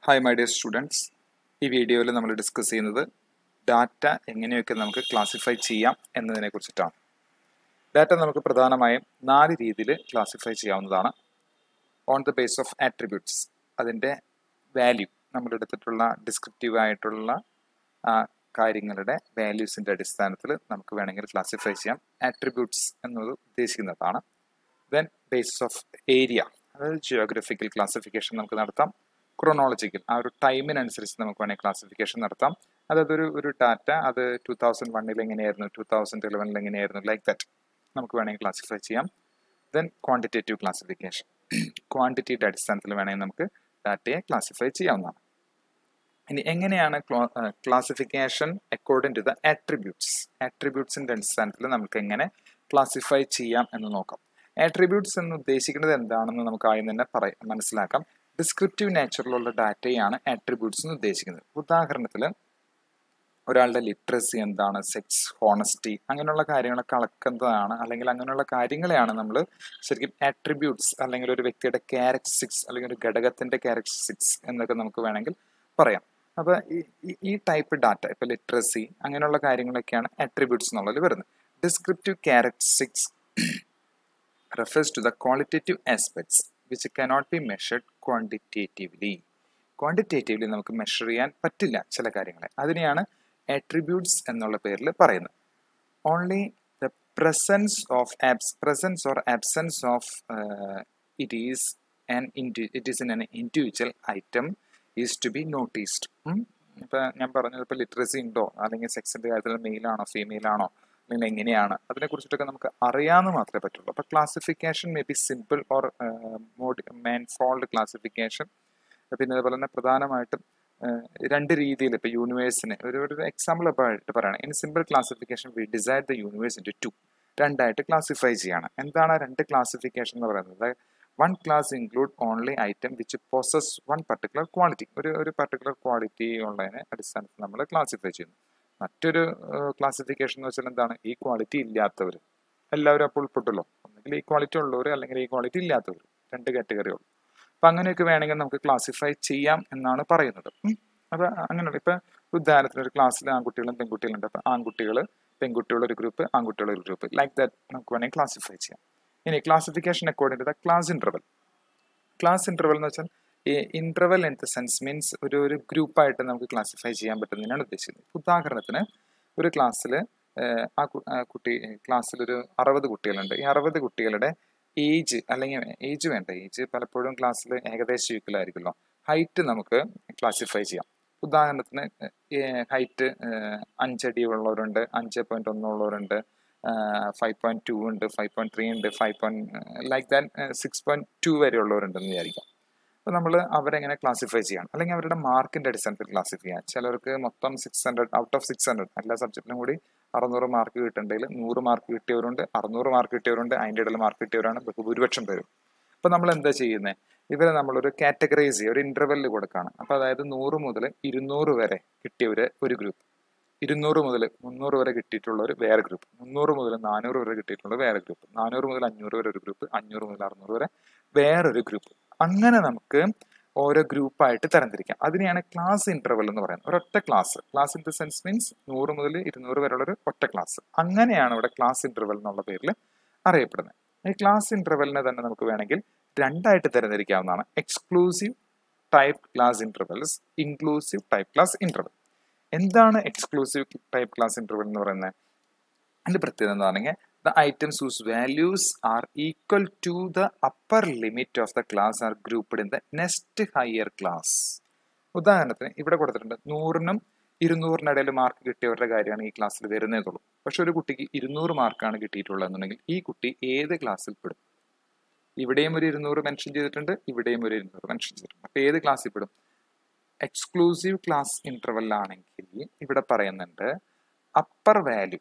Hi my dear students ഈ വീഡിയോയിൽ നമ്മൾ ഡിസ്കസ് ചെയ്യുന്നത് ഡാറ്റ എങ്ങനെയൊക്കെ നമുക്ക് ക്ലാസിഫൈ ചെയ്യാം എന്നതിനെ കുറിച്ചിട്ടാണ് ഡാറ്റ നമുക്ക് പ്രധാനമായും നാല് രീതിയിൽ ക്ലാസിഫൈ ചെയ്യാവുന്നതാണ് on the base of attributes അതിൻ്റെ വാല്യൂ നമ്മൾ എടുത്തിട്ടുള്ള ഡിസ്ക്രിപ്റ്റീവ് ആയിട്ടുള്ള ആ, കാര്യങ്ങളുടെ വാല്യൂസിൻ്റെ അടിസ്ഥാനത്തിൽ നമുക്ക് വേണമെങ്കിൽ ക്ലാസിഫൈ ചെയ്യാം ആട്രിബ്യൂട്ട്സ് എന്നത് ഉദ്ദേശിക്കുന്നതാണ് ദെൻ ബേസ് ഓഫ് ഏരിയ അതായത് ജിയോഗ്രഫിക്കൽ ക്ലാസിഫിക്കേഷൻ നമുക്ക് നടത്താം ക്രോണോളജിക്കൽ ആ ഒരു ടൈമിനനുസരിച്ച് നമുക്ക് വേണമെങ്കിൽ ക്ലാസിഫിക്കേഷൻ നടത്താം അതായത് ഒരു ഒരു ഡാറ്റ അത് ടൂ തൗസൻഡ് വണ്ണിൽ എങ്ങനെയായിരുന്നു ടൂ തൗസൻഡ് ഇലവനിൽ എങ്ങനെയായിരുന്നു ലൈക്ക് ദാറ്റ് നമുക്ക് വേണമെങ്കിൽ ക്ലാസിഫൈ ചെയ്യാം ദെൻ ക്വാണ്ടിറ്റേറ്റീവ് ക്ലാസിഫിക്കേഷൻ ക്വാണ്ടിറ്റിയുടെ അടിസ്ഥാനത്തിൽ വേണമെങ്കിൽ നമുക്ക് ഡാറ്റയെ ക്ലാസിഫൈ ചെയ്യാവുന്നതാണ് ഇനി എങ്ങനെയാണ് classification according to the attributes ആട്രിബ്യൂട്ട്സിന്റെ അടിസ്ഥാനത്തിൽ നമുക്ക് എങ്ങനെ ക്ലാസിഫൈ ചെയ്യാം എന്ന് നോക്കാം ആട്രിബ്യൂട്ട്സ് എന്ന് ഉദ്ദേശിക്കുന്നത് എന്താണെന്ന് നമുക്ക് ആദ്യം തന്നെ പറ മനസ്സിലാക്കാം ഡിസ്ക്രിപ്റ്റീവ് നേച്ചറിലുള്ള ഡാറ്റയാണ് ആട്രിബ്യൂട്ട്സ് എന്ന് ഉദ്ദേശിക്കുന്നത് ഉദാഹരണത്തിൽ ഒരാളുടെ ലിറ്ററസി എന്താണ് സെക്സ് ഹോണസ്റ്റി അങ്ങനെയുള്ള കാര്യങ്ങളൊക്കെ അളക്കുന്നതാണ് അല്ലെങ്കിൽ അങ്ങനെയുള്ള കാര്യങ്ങളെയാണ് നമ്മൾ ശരിക്കും ആട്രിബ്യൂട്ട്സ് അല്ലെങ്കിൽ ഒരു വ്യക്തിയുടെ ക്യാരക്ടറിസ്റ്റിക്സ് അല്ലെങ്കിൽ ഒരു ഘടകത്തിന്റെ ക്യാരക്ടറിസ്റ്റിക്സ് എന്നൊക്കെ നമുക്ക് വേണമെങ്കിൽ പറയാം അപ്പോൾ ഈ ടൈപ്പ് ഡാറ്റ ഇപ്പോൾ ലിറ്ററസി അങ്ങനെയുള്ള കാര്യങ്ങളൊക്കെയാണ് ആട്രിബ്യൂട്ട്സ് എന്നുള്ളതിൽ വരുന്നത് descriptive characteristics refers to the qualitative aspects which cannot be measured quantitatively. Quantitatively നമുക്ക് മെഷർ ചെയ്യാൻ പറ്റില്ല ചില കാര്യങ്ങളെ അതിനെയാണ് ആട്രിബ്യൂട്ട്സ് എന്നുള്ള പേരിൽ പറയുന്നത് only the presence of abs presence or absence of it is an it is in an individual item is to be noticed ഇപ്പം ഞാൻ പറഞ്ഞത് ഇപ്പോൾ ലിറ്ററസി ഉണ്ടോ അല്ലെങ്കിൽ സെക്സിൻ്റെ കാര്യത്തിൽ മെയിലാണോ ഫീമെയിൽ ആണോ അല്ലെങ്കിൽ എങ്ങനെയാണ് അതിനെ കുറിച്ചിട്ടൊക്കെ നമുക്ക് അറിയാമെന്ന് മാത്രമേ പറ്റുള്ളൂ അപ്പോൾ classification may be simple or mode manifold classification പിന്നെ അതുപോലെ തന്നെ പ്രധാനമായിട്ടും ഏഹ്, രണ്ട് രീതിയിൽ ഇപ്പോൾ യൂണിവേഴ്സിന് ഒരു ഒരു എക്സാമ്പിൾ ആയിട്ട് പറയുകയാണ് in simple classification we decide the universe into two രണ്ടായിട്ട് ക്ലാസിഫൈ ചെയ്യാണ് എന്താണ് ആ രണ്ട് ക്ലാസിഫിക്കേഷൻ എന്ന് പറയുന്നത് one class include only item which possess one particular quality ഒരു ഒരു പർട്ടിക്കുലർ ക്വാളിറ്റി ഉള്ളതിനെ അടിസ്ഥാനത്തിൽ നമ്മൾ ക്ലാസിഫൈ ചെയ്യുന്നു മറ്റൊരു ക്ലാസിഫിക്കേഷൻ എന്ന് വെച്ചാൽ എന്താണ് ഈ ക്വാളിറ്റി ഇല്ലാത്തവർ എല്ലാവരും അപ്പോൾ ഉൾപ്പെട്ടല്ലോ ഒന്നെങ്കിൽ ഈ ക്വാളിറ്റി ഉള്ളവർ അല്ലെങ്കിൽ ഈ ക്വാളിറ്റി ഇല്ലാത്തവർ രണ്ട് കാറ്റഗറി ഉള്ളു അപ്പൊ അങ്ങനെയൊക്കെ വേണമെങ്കിൽ നമുക്ക് ക്ലാസിഫൈ ചെയ്യാം എന്നാണ് പറയുന്നത് ഉം. അപ്പൊ അങ്ങനെയുള്ള ഇപ്പൊ ഉദാഹരണത്തിന് ഒരു ക്ലാസ്സിൽ ആൺകുട്ടികളും പെൺകുട്ടികളും ഉണ്ട് അപ്പൊ ആൺകുട്ടികൾ പെൺകുട്ടികളുടെ ഒരു ഗ്രൂപ്പ് ആൺകുട്ടികളുടെ ഒരു ഗ്രൂപ്പ് ലൈക്ക് ദാറ്റ് നമുക്ക് വേണമെങ്കിൽ ക്ലാസിഫൈ ചെയ്യാം ഇനി classification according to the class interval class interval എന്ന് വെച്ചാൽ ഈ interval in the sense means ഒരു ഒരു ഗ്രൂപ്പായിട്ട് നമുക്ക് ക്ലാസിഫൈ ചെയ്യാൻ പറ്റുന്നതിനാണ് ഉദ്ദേശിക്കുന്നത് ഉദാഹരണത്തിന് ഒരു ക്ലാസ്സിൽ ആ കു- ആ കുട്ടി ക്ലാസ്സിൽ ഒരു അറുപത് കുട്ടികളുണ്ട് ഈ അറുപത് കുട്ടികളുടെ ഏജ് അല്ലെങ്കിൽ ഏജ് വേണ്ട ഏജ് പലപ്പോഴും ക്ലാസ്സിൽ ഏകദേശം ഈക്വൽ ആയിരിക്കുമല്ലോ ഹൈറ്റ് നമുക്ക് ക്ലാസിഫൈ ചെയ്യാം ഉദാഹരണത്തിന് ഹൈറ്റ് അഞ്ചടി ഉള്ളവരുണ്ട് അഞ്ച് പോയിന്റ് ഒന്നുള്ളവരുണ്ട് ഫൈവ് പോയിന്റ് ടു ഉണ്ട് ഫൈവ് പോയിന്റ് ത്രീ ഉണ്ട് five point like that six point two വരെ ഉള്ളവരുണ്ടെന്ന് വിചാരിക്കാം അപ്പോൾ നമ്മൾ അവരെങ്ങനെ ക്ലാസിഫൈ ചെയ്യണം അല്ലെങ്കിൽ അവരുടെ മാർക്കിന്റെ അടിസ്ഥാനത്തിൽ ക്ലാസിഫൈ ചെയ്യാം ചിലർക്ക് മൊത്തം six hundred out of six hundred എല്ലാ സബ്ജക്റ്റിലും കൂടി അറുന്നൂറ് മാർക്ക് കിട്ടണ്ടെങ്കിൽ നൂറ് മാർക്ക് കിട്ടിയവരുണ്ട് അറുന്നൂറ് മാർക്ക് കിട്ടിയവരുണ്ട് അതിൻ്റെ ഇടയിൽ മാർക്ക് കിട്ടിയവരാണ് ബഹുഭൂരിപക്ഷം പേരും അപ്പോൾ നമ്മൾ എന്താ ചെയ്യുന്നത് ഇവരെ നമ്മളൊരു കാറ്റഗറൈസ് ചെയ്യുക ഒരു ഇന്റർവെല്ലിൽ കൊടുക്കുകയാണ് അപ്പോൾ അതായത് നൂറ് മുതൽ ഇരുന്നൂറ് വരെ കിട്ടിയവര് ഒരു ഗ്രൂപ്പ് ഇരുന്നൂറ് മുതൽ മുന്നൂറ് വരെ കിട്ടിയിട്ടുള്ളവർ വേറെ ഗ്രൂപ്പ് മുന്നൂറ് മുതൽ നാനൂറ് വരെ കിട്ടിയിട്ടുള്ള വേറെ ഗ്രൂപ്പ് നാനൂറ് മുതൽ അഞ്ഞൂറ് വരെ ഒരു ഗ്രൂപ്പ് അഞ്ഞൂറ് മുതൽ അറുന്നൂറ് വരെ വേറൊരു ഗ്രൂപ്പ് അങ്ങനെ നമുക്ക് ഓരോ ഗ്രൂപ്പായിട്ട് തരംതിരിക്കാം അതിനെയാണ് ക്ലാസ് ഇന്റർവെൽ എന്ന് പറയുന്നത് ഒരൊറ്റ class class in the sense means നൂറ് മുതൽ ഇരുന്നൂറ് വരെയുള്ള ഒരു ഒറ്റ ക്ലാസ് അങ്ങനെയാണ് ഇവിടെ ക്ലാസ് ഇന്റർവെൽ എന്നുള്ള പേരിൽ അറിയപ്പെടുന്നത് ഈ ക്ലാസ് ഇന്റർവെലിനെ തന്നെ നമുക്ക് വേണമെങ്കിൽ രണ്ടായിട്ട് തരംതിരിക്കാവുന്നതാണ് exclusive type class intervals inclusive type class interval എന്താണ് എക്സ്ക്ലൂസീവ് ടൈപ്പ് ക്ലാസ് ഇന്റർവെൽ എന്ന് പറയുന്നത് അതിന്റെ പ്രത്യേകത എന്ന് പറഞ്ഞാൽ the items whose values are equal to the upper limit of the class are grouped in the next higher class ഉദാഹരണത്തിന് ഇവിടെ കൊടുത്തിട്ടുണ്ട് നൂറിനും ഇരുന്നൂറിന് ഇടയിൽ മാർക്ക് കിട്ടിയവരുടെ കാര്യമാണ് ഈ ക്ലാസ്സിൽ വരുന്നതുള്ളൂ പക്ഷെ ഒരു കുട്ടിക്ക് ഇരുന്നൂറ് മാർക്കാണ് കിട്ടിയിട്ടുള്ളത് എന്നുണ്ടെങ്കിൽ ഈ കുട്ടി ഏത് ക്ലാസ്സിൽ പെടും ഇവിടെയും ഒരു ഇരുന്നൂറ് മെൻഷൻ ചെയ്തിട്ടുണ്ട് ഇവിടെയും ഒരു ഇരുന്നൂറ് മെൻഷൻ ചെയ്തിട്ടുണ്ട് അപ്പൊ ഏത് ക്ലാസ്സിൽ പെടും എക്സ്ക്ലൂസീവ് ക്ലാസ് ഇന്റർവെൽ ആണെങ്കിൽ ഇവിടെ പറയുന്നുണ്ട് upper value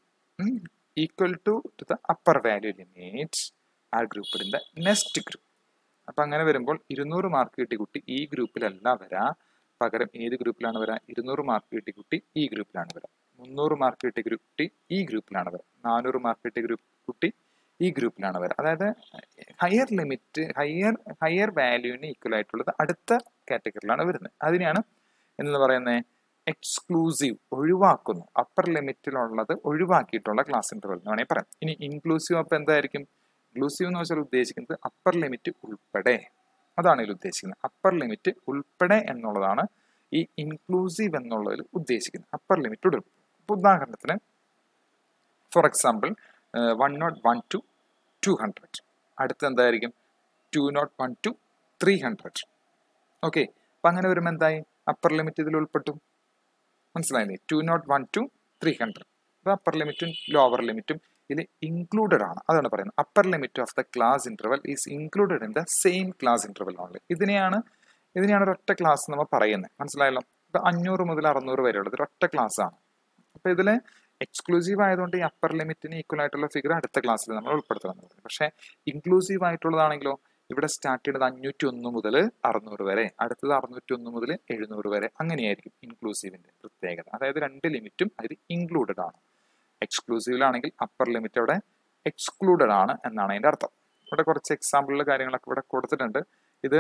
equal to to the upper value limit are group in the next group അപ്പൊ അങ്ങനെ വരുമ്പോൾ ഇരുന്നൂറ് മാർക്ക് കിട്ടിയ കുട്ടി ഈ ഗ്രൂപ്പിലല്ല വരാ പകരം ഏത് ഗ്രൂപ്പിലാണ് വരാ ഇരുന്നൂറ് മാർക്ക് കിട്ടിയ കുട്ടി ഈ ഗ്രൂപ്പിലാണ് വരാ മുന്നൂറ് മാർക്ക് കിട്ടിയ കുട്ടി ഈ ഗ്രൂപ്പിലാണ് വരാ നാനൂറ് മാർക്ക് കിട്ടിയ ഗ്രൂപ്പ് കുട്ടി ഈ ഗ്രൂപ്പിലാണ് വരാ അതായത് ഹയർ ലിമിറ്റ് ഹയർ ഹയർ വാല്യൂവിന് ഈക്വൽ ആയിട്ടുള്ളത് അടുത്ത കാറ്റഗറിയിലാണ് വരുന്നത് അതിനെയാണ് എന്ന് പറയുന്നത് എക്സ്ക്ലൂസീവ് ഒഴിവാക്കുന്നു അപ്പർ ലിമിറ്റിലുള്ളത് ഒഴിവാക്കിയിട്ടുള്ള ക്ലാസ് ഇന്റർവൽ എന്ന് വേണമെങ്കിൽ പറയാം ഇനി ഇൻക്ലൂസീവ് അപ്പം എന്തായിരിക്കും ഇൻക്ലൂസീവ് എന്ന് വെച്ചാൽ ഉദ്ദേശിക്കുന്നത് അപ്പർ ലിമിറ്റ് ഉൾപ്പെടെ അതാണ് ഇതിൽ ഉദ്ദേശിക്കുന്നത് അപ്പർ ലിമിറ്റ് ഉൾപ്പെടെ എന്നുള്ളതാണ് ഈ ഇൻക്ലൂസീവ് എന്നുള്ളതിൽ ഉദ്ദേശിക്കുന്നത് അപ്പർ ലിമിറ്റ് ഉൾപ്പെടെ ഇപ്പോൾ ഉദാഹരണത്തിന് for example one nought one to two hundred അടുത്ത് എന്തായിരിക്കും two nought one to three hundred okay അപ്പം അങ്ങനെ വരുമ്പോൾ എന്തായി അപ്പർ ലിമിറ്റ് ഇതിൽ ഉൾപ്പെട്ടു മനസ്സിലായില്ലേ two nought one to three hundred അപ്പോൾ അപ്പർ ലിമിറ്റും ലോവർ ലിമിറ്റും ഇതിൽ ഇൻക്ലൂഡഡ് ആണ് അതാണ് പറയുന്നത് upper limit of the class interval is included in the same class interval only ഇതിനെയാണ് ഇതിനെയാണ് ഒരൊറ്റ ക്ലാസ് നമ്മൾ പറയുന്നത് മനസ്സിലായല്ലോ ഇപ്പൊ അഞ്ഞൂറ് മുതൽ അറുന്നൂറ് വരെയുള്ളത് ഒരൊറ്റ ക്ലാസ് ആണ് അപ്പൊ ഇതില് എക്സ്ക്ലൂസീവ് ആയതുകൊണ്ട് ഈ അപ്പർ ലിമിറ്റിന് ഈക്വൽ ആയിട്ടുള്ള ഫിഗർ അടുത്ത ക്ലാസ്സിൽ നമ്മൾ ഉൾപ്പെടുത്തണം എന്ന് പറഞ്ഞു പക്ഷേ ഇൻക്ലൂസീവ് ആയിട്ടുള്ളതാണെങ്കിലോ ഇവിടെ സ്റ്റാർട്ട് ചെയ്യുന്നത് അഞ്ഞൂറ്റി ഒന്ന് മുതൽ അറുന്നൂറ് വരെ അടുത്തത് അറുന്നൂറ്റി ഒന്ന് മുതൽ എഴുന്നൂറ് വരെ അങ്ങനെയായിരിക്കും ഇൻക്ലൂസീവിന്റെ പ്രത്യേകത അതായത് രണ്ട് ലിമിറ്റും അതിൽ ഇൻക്ലൂഡഡ് ആണ് എക്സ്ക്ലൂസീവിലാണെങ്കിൽ അപ്പർ ലിമിറ്റ് അവിടെ എക്സ്ക്ലൂഡഡ് ആണ് എന്നാണ് അതിന്റെ അർത്ഥം ഇവിടെ കുറച്ച് എക്സാമ്പിളിലെ കാര്യങ്ങളൊക്കെ ഇവിടെ കൊടുത്തിട്ടുണ്ട് ഇത്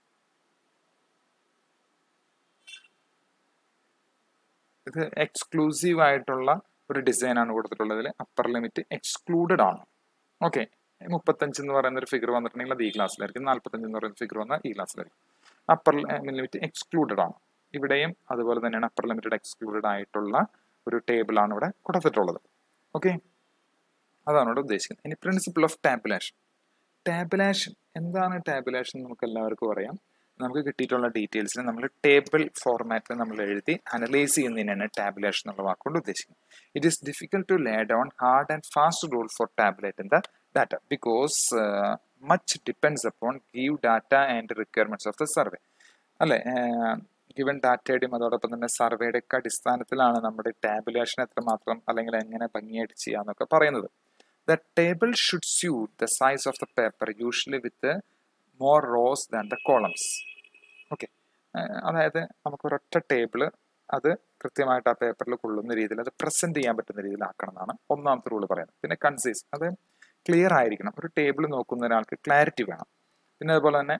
ഇത് എക്സ്ക്ലൂസീവ് ആയിട്ടുള്ള ഒരു ഡിസൈൻ ആണ് കൊടുത്തിട്ടുള്ളതിൽ അപ്പർ ലിമിറ്റ് എക്സ്ക്ലൂഡഡ് ആണ് ഓക്കെ മുപ്പത്തഞ്ച് എന്ന് പറയുന്ന ഒരു ഫിഗർ വന്നിട്ടുണ്ടെങ്കിൽ അത് ഈ ക്ലാസ്സിലായിരിക്കും നാൽപ്പത്തഞ്ച് എന്ന് പറയുന്ന ഫിഗർ വന്നാൽ ഈ ക്ലാസ്സിലായിരിക്കും അപ്പർ ലിമിറ്റ് എക്സ്ക്ലൂഡഡ് ആണ് ഇവിടെയും അതുപോലെ തന്നെയാണ് അപ്പർ ലിമിറ്റഡ് എക്സ്ക്ലൂഡഡ് ആയിട്ടുള്ള ഒരു ടേബിൾ ആണ് ഇവിടെ കൊടുത്തിട്ടുള്ളത് ഓക്കെ അതാണ് ഇവിടെ ഉദ്ദേശിക്കുന്നത് ഇനി പ്രിൻസിപ്പിൾ ഓഫ് ടാബുലേഷൻ ടാബുലേഷൻ എന്താണ് ടാബുലേഷൻ നമുക്ക് എല്ലാവർക്കും അറിയാം നമുക്ക് കിട്ടിയിട്ടുള്ള ഡീറ്റെയിൽസിന് നമ്മൾ ടേബിൾ ഫോർമാറ്റിൽ നമ്മൾ എഴുതി അനലൈസ് ചെയ്യുന്നതിനാണ് ടാബുലേഷൻ എന്നുള്ള വാക്കുകൊണ്ട് ഉദ്ദേശിക്കുന്നത് it is difficult to lay down hard and fast rule for tabulate in the data because much depends upon give data and requirements of the survey അല്ലെ ഗിവൻ ഡാറ്റയുടെയും അതോടൊപ്പം തന്നെ സർവേയുടെ ഒക്കെ അടിസ്ഥാനത്തിലാണ് നമ്മുടെ ടാബുലേഷൻ എത്രമാത്രം അല്ലെങ്കിൽ എങ്ങനെ ഭംഗിയായിട്ട് ചെയ്യാന്നൊക്കെ പറയുന്നത് the table should suit the size of the paper usually with more rows than the columns okay അതായത് നമുക്ക് ഒരൊറ്റ ടേബിള് അത് കൃത്യമായിട്ട് ആ പേപ്പറിൽ കൊള്ളുന്ന രീതിയിൽ അത് പ്രസന്റ് ചെയ്യാൻ പറ്റുന്ന രീതിയിലാക്കണം എന്നാണ് ഒന്നാമത്തെ റൂൾ പറയുന്നത് പിന്നെ കൺസൈസ് അത് ക്ലിയർ ആയിരിക്കണം ഒരു ടേബിൾ നോക്കുന്ന ഒരാൾക്ക് ക്ലാരിറ്റി വേണം പിന്നെ അതുപോലെ തന്നെ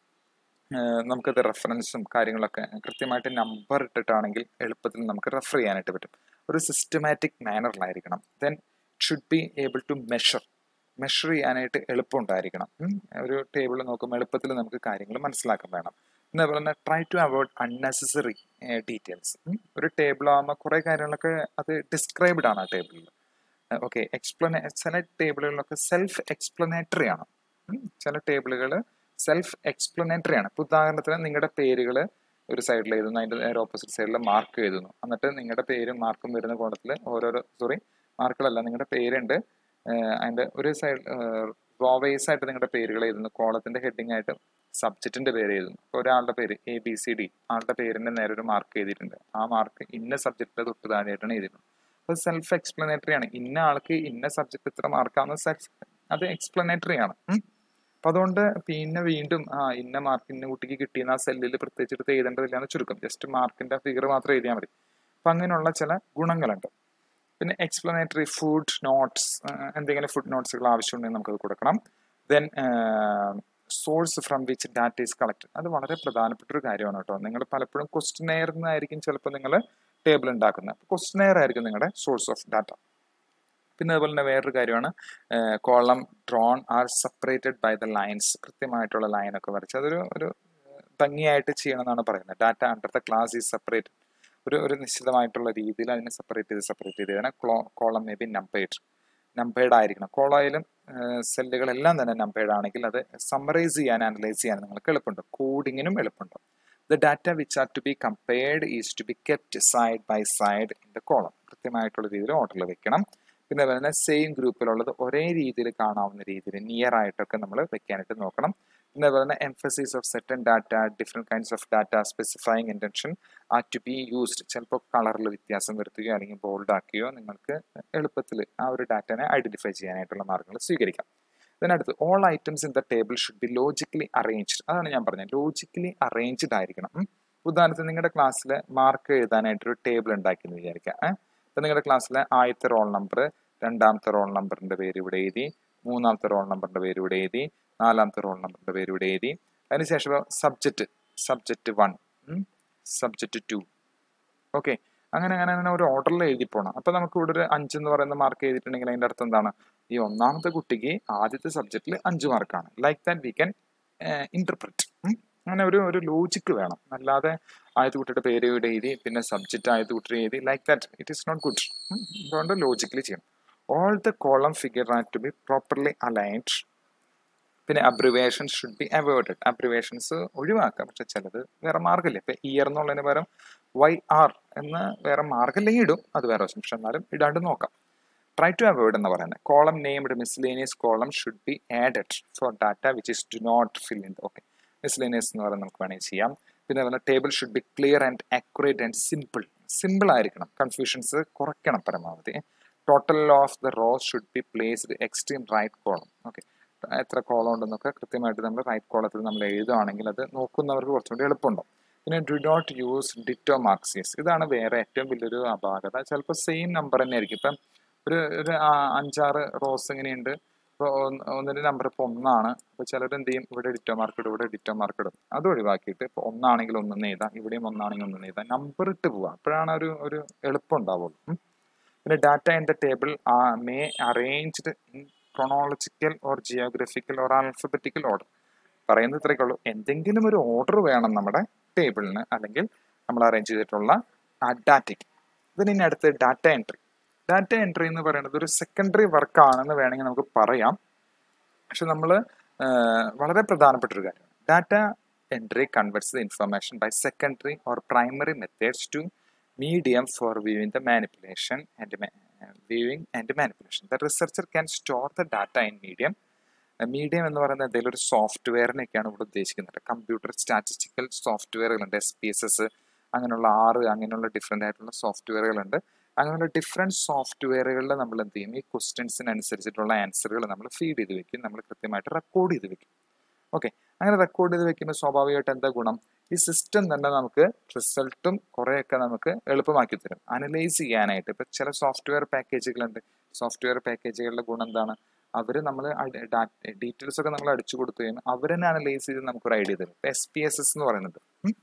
നമുക്കത് റെഫറൻസും കാര്യങ്ങളൊക്കെ കൃത്യമായിട്ട് നമ്പർ ഇട്ടിട്ടാണെങ്കിൽ എളുപ്പത്തിൽ നമുക്ക് റെഫർ ചെയ്യാനായിട്ട് പറ്റും ഒരു സിസ്റ്റമാറ്റിക് മാനറിലായിരിക്കണം then should be able to measure measure ചെയ്യാനായിട്ട് എളുപ്പമുണ്ടായിരിക്കണം ഒരു ടേബിൾ നോക്കുമ്പോൾ എളുപ്പത്തിൽ നമുക്ക് കാര്യങ്ങൾ മനസ്സിലാക്കാൻ വേണം പിന്നെ അതുപോലെ തന്നെ try to avoid unnecessary details ഒരു ടേബിൾ ആകുമ്പോൾ കുറേ കാര്യങ്ങളൊക്കെ അത് ഡിസ്ക്രൈബ്ഡ് ആണ് ആ ടേബിളിൽ ഓക്കെ എക്സ്പ്ലനേ ചില ടേബിളുകളിലൊക്കെ സെൽഫ് എക്സ്പ്ലനേറ്ററി ആണ് ചില ടേബിളുകൾ സെൽഫ് എക്സ്പ്ലനേറ്ററി ആണ് ഇപ്പോൾ ഉദാഹരണത്തിന് നിങ്ങളുടെ പേരുകൾ ഒരു സൈഡിൽ എഴുതുന്നു അതിൻ്റെ നേരെ ഓപ്പോസിറ്റ് സൈഡിൽ മാർക്ക് എഴുതുന്നു എന്നിട്ട് നിങ്ങളുടെ പേരും മാർക്കും വരുന്ന കോണത്തിൽ ഓരോരോ സോറി മാർക്കുകളല്ല നിങ്ങളുടെ പേരുണ്ട് അതിൻ്റെ ഒരു സൈഡ് റോ വൈസ് ആയിട്ട് നിങ്ങളുടെ പേരുകൾ എഴുതുന്നു കോളത്തിന്റെ ഹെഡിങ് ആയിട്ട് സബ്ജക്റ്റിന്റെ പേര് എഴുതുന്നു അപ്പോൾ ഒരാളുടെ പേര് എ ബി സി ഡി ആളുടെ പേരിന്റെ നേരെ ഒരു മാർക്ക് എഴുതിയിട്ടുണ്ട് ആ മാർക്ക് ഇന്ന സബ്ജക്റ്റിന്റെ തൊട്ട് താഴെയായിട്ടാണ് എഴുതിയിട്ടുള്ളത് അപ്പോൾ സെൽഫ് എക്സ്പ്ലനേറ്ററി ആണ് ഇന്ന ആൾക്ക് ഇന്ന സബ്ജക്ട് ഇത്ര മാർക്കാണെന്ന് സെൽഫ് അത് എക്സ്പ്ലനേറ്ററി ആണ് അപ്പൊ അതുകൊണ്ട് പിന്നെ വീണ്ടും ആ ഇന്ന മാർക്ക് ഇന്ന കുട്ടിക്ക് കിട്ടിയെന്ന് ആ സെല്ലിൽ പ്രത്യേകിച്ച് എടുത്ത് എഴുതേണ്ടതില്ല എന്ന് ചുരുക്കം ജസ്റ്റ് മാർക്കിന്റെ ഫിഗർ മാത്രം എഴുതിയാൽ മതി അപ്പൊ അങ്ങനെയുള്ള ചില ഗുണങ്ങളുണ്ട് പിന്നെ എക്സ്പ്ലനേറ്ററി ഫുഡ് നോട്ട്സ് എന്തെങ്കിലും ഫുഡ് നോട്ട്സുകൾ ആവശ്യമുണ്ടെങ്കിൽ നമുക്കത് കൊടുക്കണം then source from which data is collect അത് വളരെ പ്രധാനപ്പെട്ട ഒരു കാര്യമാണ് കേട്ടോ നിങ്ങൾ പലപ്പോഴും ക്വസ്റ്റനെയർ നിന്നായിരിക്കും ചിലപ്പോൾ നിങ്ങൾ ടേബിൾ ഉണ്ടാക്കുന്നത് ക്വസ്റ്റനെയർ ആയിരിക്കും നിങ്ങളുടെ സോഴ്സ് ഓഫ് ഡാറ്റ പിന്നെ അതുപോലെ തന്നെ വേറൊരു കാര്യമാണ് column drawn are separated by the lines കൃത്യമായിട്ടുള്ള ലൈനൊക്കെ വരച്ച് അതൊരു ഒരു ഭംഗിയായിട്ട് ചെയ്യണമെന്നാണ് പറയുന്നത് data under the class is separated ഒരു ഒരു നിശ്ചിതമായിട്ടുള്ള രീതിയിൽ അതിനെ സെപ്പറേറ്റ് ചെയ്ത് സെപ്പറേറ്റ് ചെയ്ത് അതിനെ ക്ലോ column may be numbered numbered ആയിരിക്കണം കോളായാലും സെല്ലുകളെല്ലാം തന്നെ നമ്പേഡ് ആണെങ്കിൽ അത് സമ്മറൈസ് ചെയ്യാൻ അനലൈസ് ചെയ്യാൻ നിങ്ങൾക്ക് എളുപ്പമുണ്ട് കോഡിങ്ങിനും എളുപ്പമുണ്ട് the data which are to be compared is to be kept side by side in the column കൃത്യമായിട്ടുള്ള രീതിയിൽ ഓർഡറിൽ വെക്കണം പിന്നെ അതുപോലെ തന്നെ സെയിം ഗ്രൂപ്പിലുള്ളത് ഒരേ രീതിയിൽ കാണാവുന്ന രീതിയിൽ നിയർ ആയിട്ടൊക്കെ നമ്മൾ വെക്കാനായിട്ട് നോക്കണം പിന്നെ അതുപോലെ തന്നെ emphasis of certain data different kinds of data specifying intention are to be used ചിലപ്പോൾ കളറിൽ വ്യത്യാസം വരുത്തുകയോ അല്ലെങ്കിൽ ബോൾഡ് ആക്കുകയോ നിങ്ങൾക്ക് എളുപ്പത്തിൽ ആ ഒരു ഡാറ്റനെ ഐഡന്റിഫൈ ചെയ്യാനായിട്ടുള്ള മാർഗങ്ങൾ സ്വീകരിക്കാം ഇതിനടുത്ത് all items in the table should be logically arranged അതാണ് ഞാൻ പറഞ്ഞത് ലോജിക്കലി അറേഞ്ച്ഡ് ആയിരിക്കണം ഉദാഹരണത്തിന് നിങ്ങളുടെ ക്ലാസ്സിൽ മാർക്ക് എഴുതാനായിട്ടൊരു ടേബിൾ ഉണ്ടാക്കി എന്ന് വിചാരിക്കാം ഇപ്പം നിങ്ങളുടെ ക്ലാസ്സിലെ ആദ്യത്തെ റോൾ നമ്പർ രണ്ടാമത്തെ റോൾ നമ്പറിന്റെ പേര് ഇവിടെ എഴുതി മൂന്നാമത്തെ റോൾ നമ്പറിന്റെ പേര് ഇവിടെ എഴുതി നാലാമത്തെ റോൾ നമ്പറിന്റെ പേര് ഇവിടെ എഴുതി അതിനുശേഷം subject subject one subject two okay അങ്ങനെ അങ്ങനെ അങ്ങനെ ഒരു ഓർഡറിൽ എഴുതി പോകണം അപ്പോൾ നമുക്ക് ഇവിടെ ഒരു അഞ്ച് എന്ന് പറയുന്ന മാർക്ക് എഴുതിയിട്ടുണ്ടെങ്കിൽ അതിൻ്റെ അർത്ഥം എന്താണ് ഈ ഒന്നാമത്തെ കുട്ടിക്ക് ആദ്യത്തെ സബ്ജക്റ്റിൽ അഞ്ച് മാർക്കാണ് like that we can interpret അങ്ങനെ ഒരു ഒരു ലോജിക്ക് വേണം അല്ലാതെ ആദ്യത്തെ കുട്ടിയുടെ പേര് ഇവിടെ എഴുതി പിന്നെ സബ്ജക്റ്റ് ആദ്യത്തെ കുട്ടിയുടെ എഴുതി like that it is not good അതുകൊണ്ട് ലോജിക്കലി ചെയ്യണം all the column figure at to be properly aligned പിന്നെ abbreviation should be avoided abbreviations ഒഴിവാക്കാം പക്ഷെ ചിലത് വേറെ മാർഗമില്ല ഇപ്പം ഇയർ എന്നുള്ളതിന് പകരം വൈ ആർ എന്ന് വേറെ മാർഗമില്ലെങ്കിൽ ഇടും അത് വേറെ വശം പക്ഷെ എന്നാലും ഇടാണ്ട് നോക്കാം ട്രൈ ടു അവോയ്ഡ് എന്ന് പറയുന്നത് column named miscellaneous column should be added for data which is do not fill in okay miscellaneous എന്ന് പറയുന്നത് നമുക്ക് വേണമെങ്കിൽ ചെയ്യാം പിന്നെ അതുപോലെ table should be clear and accurate and simple simple ആയിരിക്കണം കൺഫ്യൂഷൻസ് കുറയ്ക്കണം പരമാവധി total of the rows should be placed extreme right column okay എത്ര കോളം ഉണ്ടെന്നൊക്കെ കൃത്യമായിട്ട് നമ്മൾ റൈറ്റ് കോളത്തിൽ നമ്മൾ എഴുതുകയാണെങ്കിൽ അത് നോക്കുന്നവർക്ക് കുറച്ചുകൂടി എളുപ്പമുണ്ടാവും പിന്നെ ഡു നോട്ട് യൂസ് ഡിറ്റോ മാർക്സിയസ് ഇതാണ് വേറെ ഏറ്റവും വലിയൊരു അപാകത ചിലപ്പോൾ സെയിം നമ്പർ തന്നെ ആയിരിക്കും ഇപ്പം ഒരു ഒരു അഞ്ചാറ് റോസ് ഇങ്ങനെയുണ്ട് ഇപ്പോൾ ഒന്നിൻ്റെ നമ്പർ ഇപ്പോൾ ഒന്നാണ് അപ്പോൾ ചിലർ എന്ത് ചെയ്യും ഇവിടെ ഡിറ്റോ മാർക്ക് ഇടും ഇവിടെ ഡിറ്റോ മാർക്ക് ഇടും അത് ഒഴിവാക്കിയിട്ട് ഇപ്പോൾ ഒന്നാണെങ്കിൽ ഒന്നെന്ന് എഴുതാം ഇവിടെയും ഒന്നാണെങ്കിൽ ഒന്നെന്ന് എഴുതാം നമ്പർ ഇട്ട് പോവാം അപ്പോഴാണ് ഒരു ഒരു എളുപ്പം ഉണ്ടാവുള്ളൂ പിന്നെ data in the table may arranged in chronological or geographical or alphabetical order പറയുന്നത് ഇത്രയൊക്കെ ഉള്ളൂ എന്തെങ്കിലും ഒരു ഓർഡർ വേണം നമ്മുടെ ടേബിളിന് അല്ലെങ്കിൽ നമ്മൾ അറേഞ്ച് ചെയ്തിട്ടുള്ള ഡാറ്റയ്ക്ക് ഇതിന് ഇനി അടുത്ത് ഡാറ്റ എൻട്രി ഡാറ്റ എൻട്രി എന്ന് പറയുന്നത് ഒരു സെക്കൻഡറി വർക്കാണെന്ന് വേണമെങ്കിൽ നമുക്ക് പറയാം പക്ഷെ നമ്മൾ വളരെ പ്രധാനപ്പെട്ട ഒരു കാര്യമാണ് data entry converts the information by secondary or primary methods to medium for viewing the manipulation and uh, viewing and manipulation. The researcher can store the data in medium. Medium എന്ന് പറയുന്നത് എന്തെങ്കിലും ഒരു സോഫ്റ്റ്വെയറിനെയൊക്കെയാണ് ഇവിടെ ഉദ്ദേശിക്കുന്നത് കമ്പ്യൂട്ടർ സ്റ്റാറ്റിസ്റ്റിക്കൽ സോഫ്റ്റ്വെയറുകളുണ്ട് S P S S അങ്ങനെയുള്ള ആറ് അങ്ങനെയുള്ള ഡിഫറെൻ്റ് ആയിട്ടുള്ള സോഫ്റ്റ്വെയറുകളുണ്ട് അങ്ങനെയുള്ള ഡിഫറെൻറ്റ് സോഫ്റ്റ്വെയറുകളിൽ നമ്മൾ എന്ത് ചെയ്യും ഈ ക്വസ്റ്റ്യൻസിനനുസരിച്ചിട്ടുള്ള ആൻസറുകൾ നമ്മൾ ഫീഡ് ചെയ്ത് വെക്കും നമ്മൾ കൃത്യമായിട്ട് റെക്കോർഡ് ചെയ്ത് വെക്കും ഓക്കെ അങ്ങനെ റെക്കോർഡ് ചെയ്ത് വെക്കുമ്പോൾ സ്വാഭാവികമായിട്ട് എന്താ ഗുണം ഈ സിസ്റ്റം തന്നെ നമുക്ക് റിസൾട്ടും കുറേയൊക്കെ നമുക്ക് എളുപ്പമാക്കി തരും അനലൈസ് ചെയ്യാനായിട്ട് ഇപ്പം ചില സോഫ്റ്റ്വെയർ പാക്കേജുകളുണ്ട് സോഫ്റ്റ്വെയർ പാക്കേജുകളുടെ ഗുണം എന്താണ് അവർ നമ്മൾ ഡീറ്റെയിൽസ് ഒക്കെ നമ്മൾ അടിച്ചു കൊടുത്തു കഴിയുമ്പോൾ അവർ തന്നെ അനലൈസ് ചെയ്ത് നമുക്കൊരു ഐഡിയ തരും ഇപ്പം എസ് പി എസ് എസ് എന്ന് പറയുന്നത്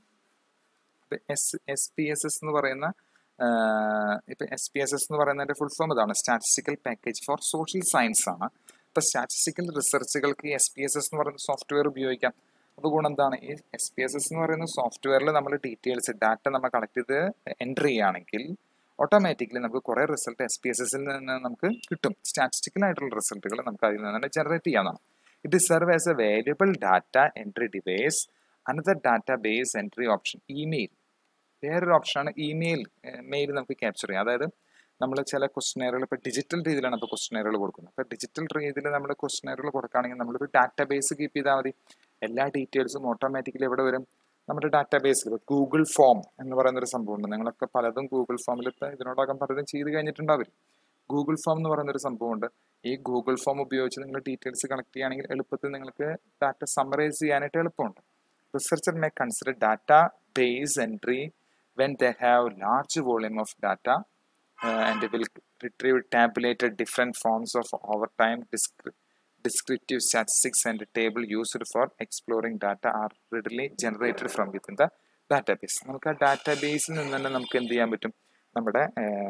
S S P S S എന്ന് പറയുന്ന ഇപ്പം എസ് പി എസ് എസ് എന്ന് പറയുന്നതിൻ്റെ ഫുൾ ഫോം ഇതാണ് statistical package for social science ആണ് ഇപ്പം സ്റ്റാറ്റിസ്റ്റിക്കൽ റിസർച്ചുകൾക്ക് എസ് പി എസ് എസ് എന്ന് പറയുന്ന സോഫ്റ്റ്വെയർ ഉപയോഗിക്കാം അപ്പോൾ ഗുണം എന്താണ് ഈ എസ് പി എസ് എസ് എന്ന് പറയുന്ന സോഫ്റ്റ്വെയറിൽ നമ്മൾ ഡീറ്റെയിൽസ് ഡാറ്റ നമ്മൾ കളക്ട് ചെയ്ത് എൻ്റർ ചെയ്യുകയാണെങ്കിൽ ഓട്ടോമാറ്റിക്കലി നമുക്ക് കുറേ റിസൾട്ട് എസ് പി എസ് എസിൽ നിന്ന് നമുക്ക് കിട്ടും സ്റ്റാറ്റിസ്റ്റിക്കൽ ആയിട്ടുള്ള റിസൾട്ടുകൾ നമുക്ക് അതിൽ നിന്ന് തന്നെ ജനറേറ്റ് ചെയ്യാവുന്നതാണ് it serve as a variable data entry device another data base entry option email വേറൊരു ഓപ്ഷനാണ് ഇമെയിൽ മെയിൽ നമുക്ക് ക്യാപ്ചർ ചെയ്യാം അതായത് നമ്മൾ ചില ക്വസ്റ്റനെയറുകൾ ഇപ്പോൾ ഡിജിറ്റൽ രീതിയിലാണ് ഇപ്പോൾ ക്വസ്റ്റനെയറുകൾ കൊടുക്കുന്നത് അപ്പോൾ ഡിജിറ്റൽ രീതിയിൽ നമ്മൾ ക്വസ്റ്റനെയറുകൾ കൊടുക്കുകയാണെങ്കിൽ നമ്മളൊരു ഡാറ്റാ ബേസ് കീപ്പ് ചെയ്താൽ മതി എല്ലാ ഡീറ്റെയിൽസും ഓട്ടോമാറ്റിക്കലി എവിടെ വരും നമ്മുടെ ഡാറ്റാ ബേസിൽ ഇപ്പോൾ ഗൂഗിൾ ഫോം എന്ന് പറയുന്ന ഒരു സംഭവമുണ്ട് നിങ്ങളൊക്കെ പലതും ഗൂഗിൾ ഫോമിൽ ഇപ്പോൾ ഇതിനോടകം പലതും ചെയ്ത് കഴിഞ്ഞിട്ടുണ്ടാവും ഗൂഗിൾ ഫോം എന്ന് പറയുന്ന ഒരു സംഭവമുണ്ട് ഈ ഗൂഗിൾ ഫോം ഉപയോഗിച്ച് നിങ്ങൾ ഡീറ്റെയിൽസ് കളക്ട് ചെയ്യുകയാണെങ്കിൽ എളുപ്പത്തിൽ നിങ്ങൾക്ക് ഡാറ്റ സമ്മറൈസ് ചെയ്യാനായിട്ട് എളുപ്പമുണ്ട് researcher may consider data base entry when they have large volume of data and will retrieve tabulated different forms of over time ഡിസ്ക്രി descriptive statistics and a table used for exploring data are readily generated from within the database നമുക്ക് ആ ഡാറ്റാബേസിൽ നിന്ന് തന്നെ നമുക്ക് എന്ത് ചെയ്യാൻ പറ്റും നമ്മുടെ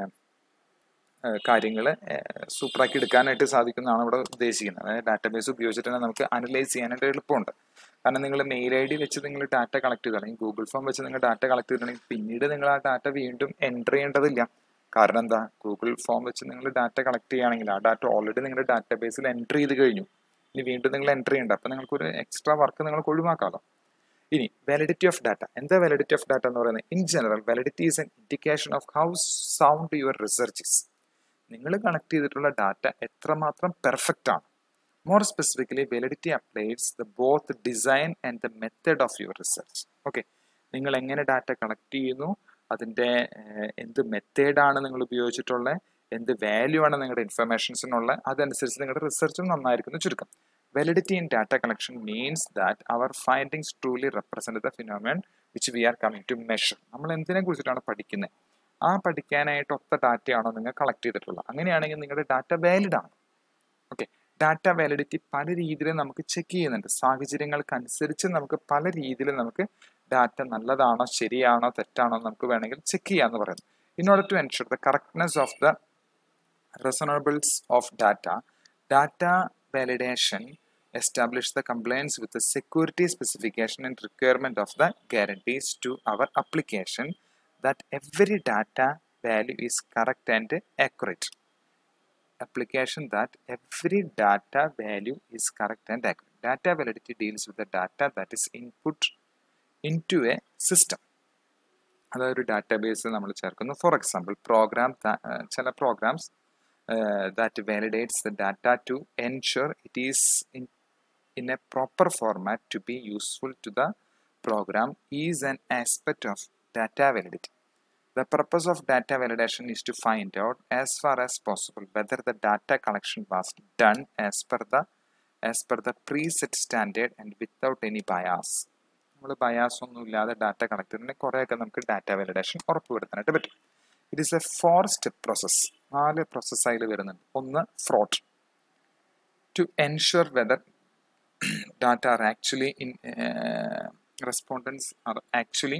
കാര്യങ്ങൾ സൂപ്പറാക്കി എടുക്കാനായിട്ട് സാധിക്കുന്നതാണ് ഇവിടെ ഉദ്ദേശിക്കുന്നത് അതായത് ഡാറ്റാബേസ് ഉപയോഗിച്ചിട്ട് തന്നെ നമുക്ക് അനലൈസ് ചെയ്യാനായിട്ട് എളുപ്പമുണ്ട് കാരണം നിങ്ങൾ മെയിൽ ഐ ഡി വെച്ച് നിങ്ങൾ ഡാറ്റ കളക്ട് ചെയ്ത് അല്ലെങ്കിൽ ഗൂഗിൾ ഫോം വെച്ച് നിങ്ങൾ ഡാറ്റ കളക്ട് ചെയ്തിട്ടുണ്ടെങ്കിൽ പിന്നീട് നിങ്ങൾ ആ ഡാറ്റ വീണ്ടും എൻ്റർ ചെയ്യേണ്ടതില്ല കാരണം എന്താ ഗൂഗിൾ ഫോം വെച്ച് നിങ്ങൾ ഡാറ്റ കളക്ട് ചെയ്യുകയാണെങ്കിൽ ആ ഡാറ്റ ഓൾറെഡി നിങ്ങളുടെ ഡാറ്റാബേസിൽ എൻ്റർ ചെയ്ത് കഴിഞ്ഞു ഇനി വീണ്ടും നിങ്ങൾ എൻ്റർ ചെയ്യേണ്ട അപ്പോൾ നിങ്ങൾക്ക് ഒരു എക്സ്ട്രാ വർക്ക് നിങ്ങൾക്ക് ഒഴിവാക്കാമല്ലോ ഇനി വാലിഡിറ്റി ഓഫ് ഡാറ്റ എന്താ വാലിഡിറ്റി ഓഫ് ഡാറ്റ എന്ന് പറയുന്നത് in general validity is an indication of how sound your researches നിങ്ങൾ കണക്ട് ചെയ്തിട്ടുള്ള ഡാറ്റ എത്രമാത്രം പെർഫെക്റ്റ് ആണ് more specifically validity applies the both design and the method of your research okay നിങ്ങൾ എങ്ങനെ data collect ചെയ്യുന്നു അതിൻ്റെ എന്ത് മെത്തേഡാണ് നിങ്ങൾ ഉപയോഗിച്ചിട്ടുള്ളത് എന്ത് വാല്യൂ ആണ് നിങ്ങളുടെ ഇൻഫർമേഷൻസിനുള്ള അതനുസരിച്ച് നിങ്ങളുടെ റിസർച്ചും നന്നായിരിക്കുന്നു ചുരുക്കം validity in data collection means that our findings truly represent the phenomenon which we are coming to measure നമ്മൾ എന്തിനെ കുറിച്ചിട്ടാണ് പഠിക്കുന്നത് ആ പഠിക്കാനായിട്ട് ഒത്ത ഡാറ്റയാണോ നിങ്ങൾ കളക്ട് ചെയ്തിട്ടുള്ളത് അങ്ങനെയാണെങ്കിൽ നിങ്ങളുടെ ഡാറ്റ വാലിഡ് ആണ് ഓക്കെ ഡാറ്റ വാലിഡിറ്റി പല രീതിയിൽ നമുക്ക് ചെക്ക് ചെയ്യുന്നുണ്ട് സാഹചര്യങ്ങൾക്കനുസരിച്ച് നമുക്ക് പല രീതിയിൽ നമുക്ക് ഡാറ്റ നല്ലതാണോ ശരിയാണോ തെറ്റാണോ എന്ന് നമുക്ക് വേണമെങ്കിൽ ചെക്ക് ചെയ്യാമെന്ന് പറയുന്നു in order to ensure the correctness of the reasonableness of data, data validation establish the compliance with the security specification and requirement of the guarantees to our application that every data value is correct and accurate. Application that every data value is correct and accurate. Data validity deals with the data that is input into a system. അതായത് ഒരു database നമ്മൾ ചേർക്കുന്നു for example program ചില programs that validates the data to ensure it is in in a proper format to be useful to the program is an aspect of data validity. The purpose of data validation is to find out as far as possible whether the data collection was done as per the as per the preset standard and without any bias. നമ്മൾ bias ഒന്നും ഇല്ലാതെ data collect ചെയ്തിട്ടുണ്ടെങ്കിൽ കുറേയൊക്കെ നമുക്ക് data validation ഉറപ്പുവരുത്താനായിട്ട് പറ്റും it is a four step process നാല് process അതിൽ വരുന്നുണ്ട് ഒന്ന് fraud to ensure whether data are actually in uh, respondents are actually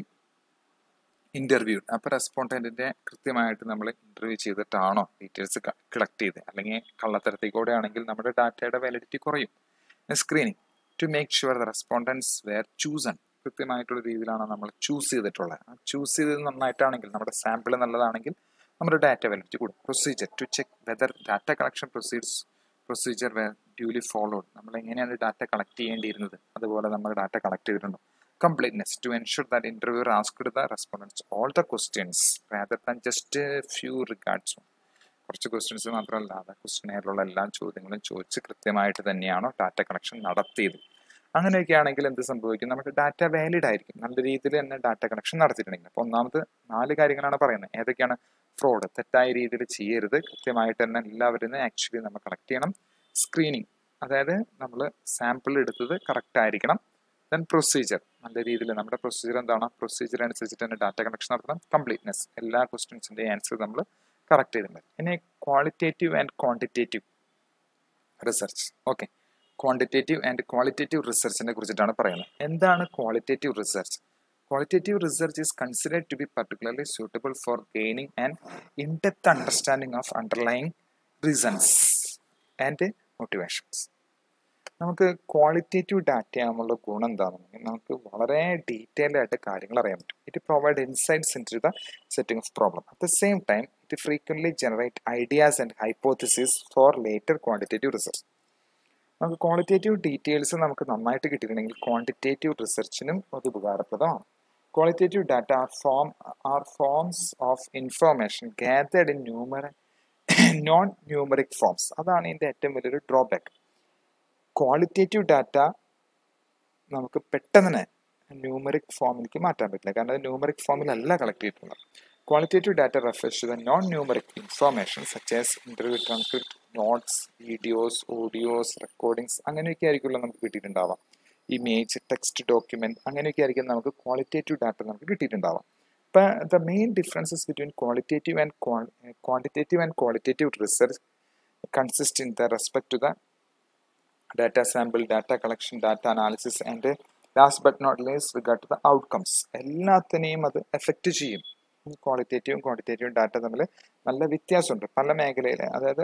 interviewed അപ്പോൾ റെസ്പോണ്ടൻറ്റിൻ്റെ കൃത്യമായിട്ട് നമ്മൾ ഇൻ്റർവ്യൂ ചെയ്തിട്ടാണോ ഡീറ്റെയിൽസ് കളക്ട് ചെയ്ത് അല്ലെങ്കിൽ കള്ളത്തരത്തിലൂടെ ആണെങ്കിൽ നമ്മുടെ ഡാറ്റയുടെ വാലിഡിറ്റി കുറയും screening to make sure the respondents were chosen കൃത്യമായിട്ടുള്ള രീതിയിലാണ് നമ്മൾ ചൂസ് ചെയ്തിട്ടുള്ളത് ചൂസ് ചെയ്തത് നന്നായിട്ടാണെങ്കിൽ നമ്മുടെ സാമ്പിൾ നല്ലതാണെങ്കിൽ നമ്മുടെ ഡാറ്റ വാലിഡിറ്റി കൂടും procedure to check whether data collection proceeds procedure duly followed നമ്മൾ എങ്ങനെയാണ് ഡാറ്റ കളക്ട് ചെയ്യേണ്ടിയിരുന്നത് അതുപോലെ നമ്മൾ ഡാറ്റ കളക്ട് ചെയ്തിട്ടുണ്ടോ completeness to ensure that interview asked the respondents all the questions rather than just few regards കുറച്ച് questions മാത്രമല്ലാതെ ക്വസ്റ്റ്യനെയറിലുള്ള എല്ലാ ചോദ്യങ്ങളും ചോദിച്ച് കൃത്യമായിട്ട് തന്നെയാണോ ഡാറ്റ കളക്ഷൻ നടത്തിയത് അങ്ങനെയൊക്കെ ആണെങ്കിൽ എന്ത് സംഭവിക്കും നമ്മുടെ ഡാറ്റ വാലിഡ് ആയിരിക്കും നല്ല രീതിയിൽ തന്നെ ഡാറ്റ കണക്ഷൻ നടത്തിയിട്ടുണ്ടെങ്കിൽ അപ്പോൾ ഒന്നാമത് നാല് കാര്യങ്ങളാണ് പറയുന്നത് ഏതൊക്കെയാണ് ഫ്രോഡ് തെറ്റായ രീതിയിൽ ചെയ്യരുത് കൃത്യമായിട്ട് തന്നെ എല്ലാവരും ആക്ച്വലി നമ്മൾ കളക്ട് ചെയ്യണം സ്ക്രീനിങ് അതായത് നമ്മൾ സാമ്പിൾ എടുത്തത് കറക്റ്റ് ആയിരിക്കണം ദെൻ പ്രൊസീജിയർ നല്ല രീതിയിൽ നമ്മുടെ പ്രൊസീജിയർ എന്താണ് പ്രൊസീജിയർ അനുസരിച്ചിട്ട് തന്നെ ഡാറ്റ കണക്ഷൻ നടത്തണം കംപ്ലീറ്റ്നെസ് എല്ലാ ക്വസ്റ്റ്യൻസിൻ്റെ ആൻസർ നമ്മൾ കറക്റ്റ് ചെയ്തിട്ടുണ്ട് ഇനി qualitative and quantitative research okay quantitative and qualitative റിസർച്ചിനെ കുറിച്ചിട്ടാണ് പറയുന്നത് എന്താണ് qualitative research qualitative research is considered to be particularly suitable for gaining an in-depth understanding of underlying reasons and motivations. നമുക്ക് qualitative data ആകുമ്പോൾ ഗുണം എന്താണെന്നുണ്ടെങ്കിൽ നമുക്ക് വളരെ ഡീറ്റെയിൽഡ് ആയിട്ട് കാര്യങ്ങൾ അറിയാൻ പറ്റും it provide insights in to the setting of problem at the same time it frequently generate ideas and hypothesis for later quantitative research നമുക്ക് ക്വാളിറ്റേറ്റീവ് ഡീറ്റെയിൽസ് നമുക്ക് നന്നായിട്ട് കിട്ടിയിട്ടുണ്ടെങ്കിൽ ക്വാണ്ടിറ്റേറ്റീവ് റിസർച്ചിനും അത് ഉപകാരപ്രദമാണ് qualitative data are form are forms of information gathered in numer non numeric forms അതാണ് ഇതിൻ്റെ ഏറ്റവും വലിയൊരു ഡ്രോബാക്ക് ക്വാളിറ്റേറ്റീവ് ഡാറ്റ നമുക്ക് പെട്ടെന്ന് തന്നെ ന്യൂമറിക് ഫോമിലേക്ക് മാറ്റാൻ പറ്റില്ല കാരണം അത് ന്യൂമറിക് ഫോമിലല്ല കളക്ട് ചെയ്തിട്ടുള്ളത് qualitative data refers to the non numeric information such as interview transcript notes videos audios recordings അങ്ങനെയൊക്കെ ആയിരിക്കുമല്ലോ നമുക്ക് കിട്ടിയിട്ടുണ്ടാവാം ഇമേജ് ടെക്സ്റ്റ് ഡോക്യുമെന്റ് അങ്ങനെയൊക്കെ ആയിരിക്കും നമുക്ക് ക്വാളിറ്റേറ്റീവ് ഡാറ്റ നമുക്ക് കിട്ടിയിട്ടുണ്ടാവാം ഇപ്പം the main differences between qualitative and quantitative and qualitative research consist in the respect to the data sample data collection data analysis and last but not least regard to the outcomes എല്ലാത്തിനെയും അത് effect ചെയ്യും ക്വാളിറ്റേറ്റീവും ക്വാണ്ടിറ്റേറ്റീവും data തമ്മിൽ നല്ല വ്യത്യാസമുണ്ട് പല മേഖലയിൽ അതായത്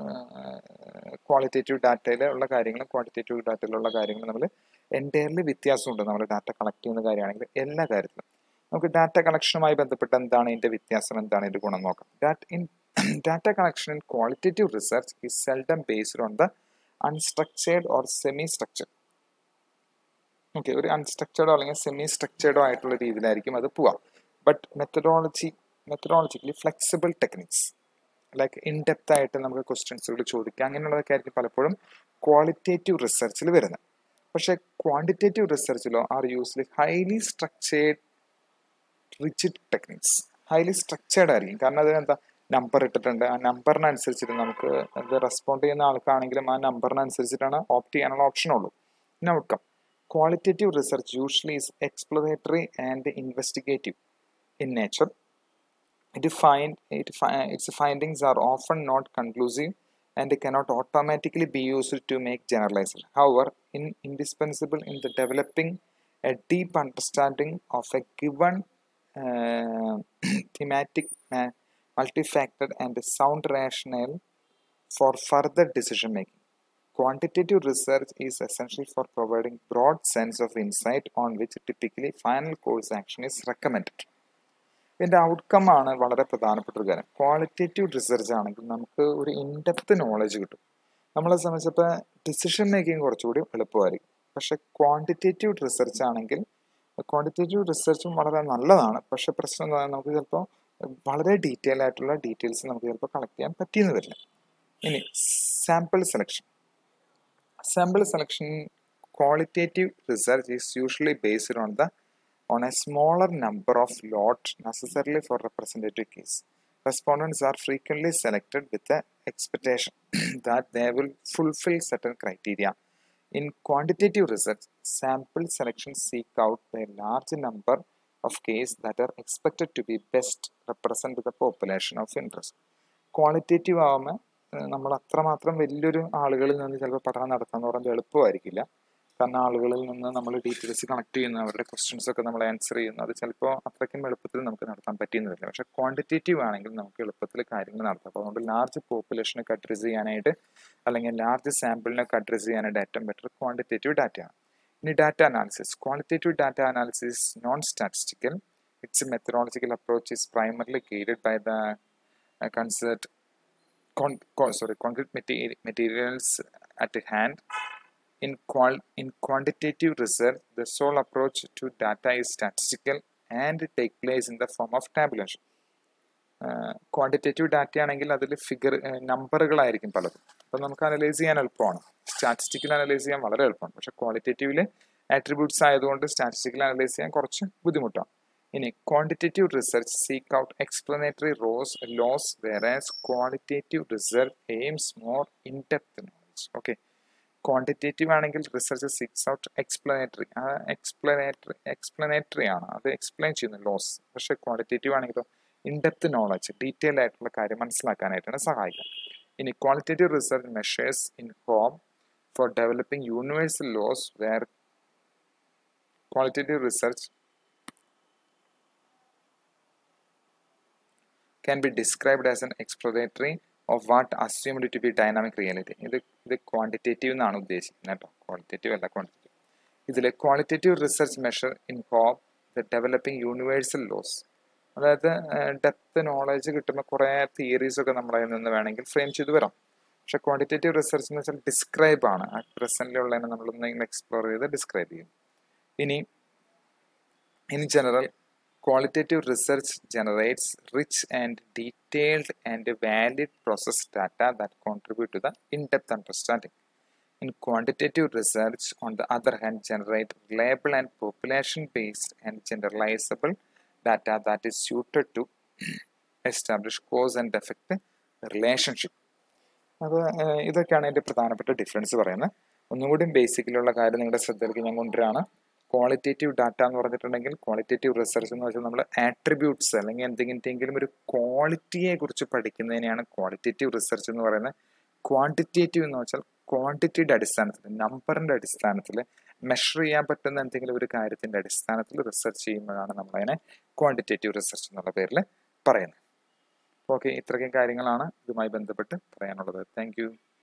qualitative ഡാറ്റയിൽ ഉള്ള കാര്യങ്ങളും ക്വാണ്ടിറ്റേറ്റീവ് ഡാറ്റയിലുള്ള കാര്യങ്ങളും നമ്മൾ എൻറ്റയർലി വ്യത്യാസമുണ്ട് നമ്മൾ ഡാറ്റ കളക്ട് ചെയ്യുന്ന കാര്യമാണെങ്കിൽ എല്ലാ കാര്യത്തിലും നമുക്ക് ഡാറ്റ കളക്ഷനുമായി ബന്ധപ്പെട്ട് എന്താണ് ഇതിൻ്റെ വ്യത്യാസം എന്താണ് ഇതിൻ്റെ ഗുണം നോക്കാം data in data collection in qualitative research is seldom based on the unstructured or semi structured okay ഒരു അൺസ്ട്രക്ചേർഡോ അല്ലെങ്കിൽ സെമി സ്ട്രക്ചേർഡോ ആയിട്ടുള്ള രീതിയിലായിരിക്കും അത് പോവാം but methodology methodologically flexible techniques like in depth ആയിട്ട് നമുക്ക് ക്വസ്റ്റ്യൻസുകൾ ചോദിക്കാം അങ്ങനെയുള്ളതൊക്കെ ആയിരിക്കും പലപ്പോഴും ക്വാളിറ്റേറ്റീവ് റിസർച്ചിൽ വരുന്നത് പക്ഷേ ക്വാണ്ടിറ്റേറ്റീവ് റിസർച്ചിലോ are usually highly structured rigid techniques highly structured ആയിരിക്കും കാരണം അതിനെന്താ നമ്പർ ഇട്ടിട്ടുണ്ട് ആ നമ്പറിനനുസരിച്ചിട്ട് നമുക്ക് അത് റെസ്പോണ്ട് ചെയ്യുന്ന ആൾക്കാണെങ്കിലും ആ നമ്പറിനനുസരിച്ചിട്ടാണ് ഓപ്റ്റ് ചെയ്യാനുള്ള ഓപ്ഷൻ ഉള്ളൂ പിന്നെ outcome qualitative research usually is exploratory and investigative in nature. It find it fi its findings are often not conclusive and cannot automatically be used to make generalizations. However, in, indispensable in the developing a deep understanding of a given thematic multifaceted and sound rationale for further decision making. Quantitative research is essential for providing broad sense of insight on which typically final course action is recommended. ഇതിൻ്റെ outcome ആണ് വളരെ പ്രധാനപ്പെട്ട ഒരു കാര്യം qualitative research ആണെങ്കിൽ നമുക്ക് ഒരു in-depth knowledge കിട്ടും നമ്മളെ സംബന്ധിച്ചപ്പോൾ ഡിസിഷൻ മേക്കിംഗ് കുറച്ചുകൂടി എളുപ്പമായിരിക്കും പക്ഷെ ക്വാണ്ടിറ്റേറ്റീവ് റിസർച്ച് ആണെങ്കിൽ ക്വാണ്ടിറ്റേറ്റീവ് റിസർച്ചും വളരെ നല്ലതാണ് പക്ഷെ പ്രശ്നം എന്താ നമുക്ക് ചിലപ്പോൾ വളരെ ഡീറ്റെയിൽ ആയിട്ടുള്ള ഡീറ്റെയിൽസ് നമുക്ക് ചിലപ്പോൾ കളക്ട് ചെയ്യാൻ പറ്റിയെന്ന് വരില്ല ഇനി sample selection sample selection qualitative research is usually based on the on a smaller number of lot necessarily for representative case. Respondents are frequently selected with the expectation that they will fulfill certain criteria. In quantitative research, sample selection seek out a large number of cases that are expected to be best represent the population of interest. Qualitative ആവുമ്പോൾ നമ്മൾ അത്രമാത്രം വലിയൊരു ആളുകളിൽ നിന്ന് ചിലപ്പോൾ പഠനം നടത്താന്ന് പറയുന്നത് എളുപ്പമായിരിക്കില്ല കാരണം ആളുകളിൽ നിന്ന് നമ്മൾ ഡീറ്റെയിൽസ് കണക്ട് ചെയ്യുന്നു അവരുടെ ക്വസ്റ്റ്യൻസ് ഒക്കെ നമ്മൾ ആൻസർ ചെയ്യുന്നു അത് ചിലപ്പോൾ അത്രയ്ക്കും എളുപ്പത്തിൽ നമുക്ക് നടത്താൻ പറ്റിയെന്ന് വരില്ല പക്ഷേ ക്വാണ്ടിറ്റേറ്റീവ് ആണെങ്കിൽ നമുക്ക് എളുപ്പത്തിൽ കാര്യങ്ങൾ നടത്താം അപ്പോൾ അതുകൊണ്ട് ലാർജ് പോപ്പുലേഷനൊക്കെ അഡ്രസ് ചെയ്യാനായിട്ട് അല്ലെങ്കിൽ ലാർജ് സാമ്പിളിനൊക്കെ അഡ്രസ് ചെയ്യാനായിട്ട് ഏറ്റവും ബെറ്റർ ക്വാണ്ടിറ്റേറ്റീവ് ഡാറ്റയാണ് ഇനി data analysis qualitative data analysis non statistical its methodological approach is primarily guided by the concert sorry concrete materials at hand in qual in quantitative research the sole approach to data is statistical and take place in the form of tabulation quantitative data ആണെങ്കിൽ അതിൽ figure നമ്പറുകളായിരിക്കും പലതും അപ്പം നമുക്ക് analyse ചെയ്യാൻ എളുപ്പമാണ് statistical analyse ചെയ്യാൻ വളരെ എളുപ്പമാണ് പക്ഷെ ക്വാളിറ്റേറ്റീവിൽ ആട്രിബ്യൂട്ട്സ് ആയതുകൊണ്ട് സ്റ്റാറ്റിസ്റ്റിക്കൽ അനലൈസ് ചെയ്യാൻ കുറച്ച് ബുദ്ധിമുട്ടാണ് ഇനി quantitative research seek out explanatory rows laws whereas qualitative research aims more in depth knowledge okay quantitative ആണെങ്കിൽ റിസർച്ച് സിക്സ് ഔട്ട് എക്സ്പ്ലനേറ്ററി ആ എക്സ്പ്ലനേറ്ററി എക്സ്പ്ലനേറ്ററി ആണ് അത് എക്സ്പ്ലെയിൻ ചെയ്യുന്നു ലോസ് പക്ഷേ ക്വാണ്ടിറ്റേറ്റീവ് ആണെങ്കിലോ ഇൻഡെപ്ത് നോളജ് ഡീറ്റെയിൽ ആയിട്ടുള്ള കാര്യം മനസ്സിലാക്കാനായിട്ടാണ് സഹായിക്കുക ഇനി qualitative research measures in whom for developing universal laws where qualitative research can be described as an exploratory of what assumed to be dynamic reality. ഇത് ഇത് ക്വാണ്ടിറ്റേറ്റീവ് എന്നാണ് ഉദ്ദേശിക്കുന്നത് കേട്ടോ ക്വാളിറ്റേറ്റീവ് അല്ല ക്വാണ്ടിറ്റേറ്റീവ് ഇതിൽ qualitative research measure in whom the developing universal laws അതായത് depth knowledge കിട്ടുമ്പോൾ കുറേ തിയറീസ് ഒക്കെ നമ്മളെ നിന്ന് വേണമെങ്കിൽ ഫ്രെയിം ചെയ്ത് വരാം പക്ഷെ ക്വാണ്ടിറ്റേറ്റീവ് റിസർച്ച് എന്ന് വെച്ചാൽ ഡിസ്ക്രൈബ് ആണ് ആ പ്രസന്റിലുള്ളതിനെ നമ്മളൊന്ന് എക്സ്പ്ലോർ ചെയ്ത് ഡിസ്ക്രൈബ് ചെയ്യും ഇനി in general qualitative research generates rich and detailed and valid process data that contribute to the in-depth understanding. In quantitative research, on the other hand, generate reliable and population-based and generalizable data that is suited to establish cause and effect relationship. അത് ഇതൊക്കെയാണ് അതിൻ്റെ പ്രധാനപ്പെട്ട difference പറയുന്നത് ഒന്നും കൂടി ബേസിക്കലുള്ള കാര്യം നിങ്ങളുടെ ശ്രദ്ധയിലേക്ക് ഞാൻ കൊണ്ടുവരികയാണ് ക്വാളിറ്റേറ്റീവ് ഡാറ്റ എന്ന് പറഞ്ഞിട്ടുണ്ടെങ്കിൽ ക്വാളിറ്റേറ്റീവ് റിസർച്ച് എന്ന് വെച്ചാൽ നമ്മൾ ആട്രിബ്യൂട്ട്സ് അല്ലെങ്കിൽ എന്തെങ്കിലും ഒരു ക്വാളിറ്റിയെ കുറിച്ച് പഠിക്കുന്നതിനെയാണ് ക്വാളിറ്റേറ്റീവ് റിസർച്ച് എന്ന് പറയുന്നത് ക്വാണ്ടിറ്റേറ്റീവ് എന്ന് വെച്ചാൽ ക്വാണ്ടിറ്റിയുടെ അടിസ്ഥാനത്തിൽ നമ്പറിൻ്റെ അടിസ്ഥാനത്തിൽ മെഷർ ചെയ്യാൻ പറ്റുന്ന എന്തെങ്കിലും ഒരു കാര്യത്തിൻ്റെ അടിസ്ഥാനത്തിൽ റിസർച്ച് ചെയ്യുമ്പോഴാണ് നമ്മളതിനെ ക്വാണ്ടിറ്റേറ്റീവ് റിസർച്ച് എന്നുള്ള പേരിൽ പറയുന്നത് ഓക്കെ ഇത്രയ്ക്കും കാര്യങ്ങളാണ് ഇതുമായി ബന്ധപ്പെട്ട് പറയാനുള്ളത് താങ്ക്